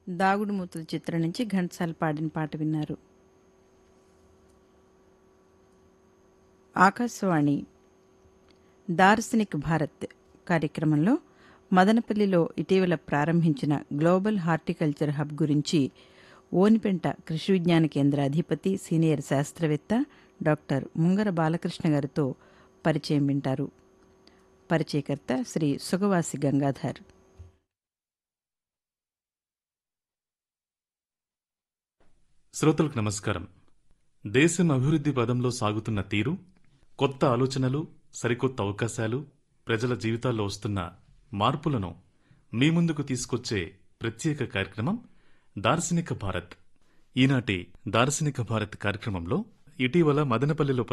దాగుడు మూతల చిత్రం నుంచి ఘంటసాల పాడిన పాట విన్నారు ఆకాశవాణి దార్శనిక్ భారత్ కార్యక్రమంలో మదనపల్లిలో ఇటీవల ప్రారంభించిన గ్లోబల్ హార్టికల్చర్ హబ్ గురించి ఓనిపెంట కృషి విజ్ఞాన కేంద్ర అధిపతి సీనియర్ శాస్త్రవేత్త డాక్టర్ ముంగర బాలకృష్ణ గారితో పరిచయం వింటారు పరిచయకర్త శ్రీ సుగవాసి గంగాధర్ శ్రోతలకు నమస్కారం దేశం అభివృద్ధి పదంలో సాగుతున్న తీరు కొత్త ఆలోచనలు సరికొత్త అవకాశాలు ప్రజల జీవితాల్లో వస్తున్న మార్పులను మీ ముందుకు తీసుకొచ్చే ప్రత్యేక కార్యక్రమం దార్శనిక భారత్ ఈనాటి దార్శనిక భారత్ కార్యక్రమంలో ఇటీవల మదనపల్లిలో